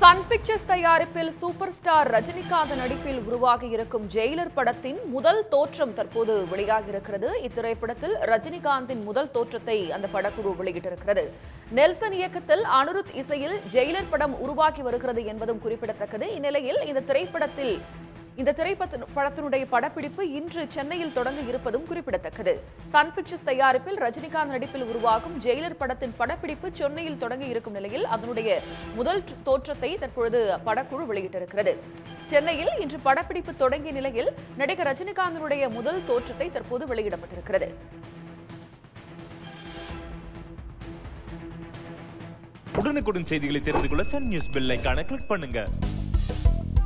Sun Pictures தயாரிப்பில் super star Rajinikanth நடிப்பில் உருவாகி இருக்கும் ஜெயிலர் படத்தின் முதல் தோற்றம் தற்போது வெளியாகி இருக்கிறது இத்திரைப்படத்தில் ரஜினிகாந்தின் முதல் தோற்றத்தை அந்த படக்குழு வெளியிட்டிருக்கிறது நெல்சன் இயக்கத்தில் அனுருத் இசையில் ஜெயிலர் படம் உருவாகி வருகிறது என்பதும் குறிப்பிடத்தக்கது இந்நிலையில் இந்த திரைப்படத்தில் இந்த திரைப்பட படத்தினுடைய படப்பிடிப்பு இன்று சென்னையில் தொடங்க இருப்பதும் குறிப்பிடத்தக்கது சன் பிக்சர்ஸ் தயாரிப்பில் ரஜினிகாந்த் நடிப்பில் உருவாகும் ஜெயிலர் படத்தின் படப்பிடிப்பு சென்னையில் தொடங்க இருக்கும் நிலையில் அதனுடைய முதல் தோற்றத்தை தற்பொழுது படக்குழு வெளியிட்டிருக்கிறது சென்னையில் இன்று படப்பிடிப்பு தொடங்கிய நிலையில் நடிகர் ரஜினிகாந்தினுடைய முதல் தோற்றத்தை தற்போது வெளியிடப்பட்டிருக்கிறது உடனுக்குடன் செய்திகளை தெரிந்து கொள்ள சன் நியூஸ் பெல் ஐகானை கிளிக் பண்ணுங்க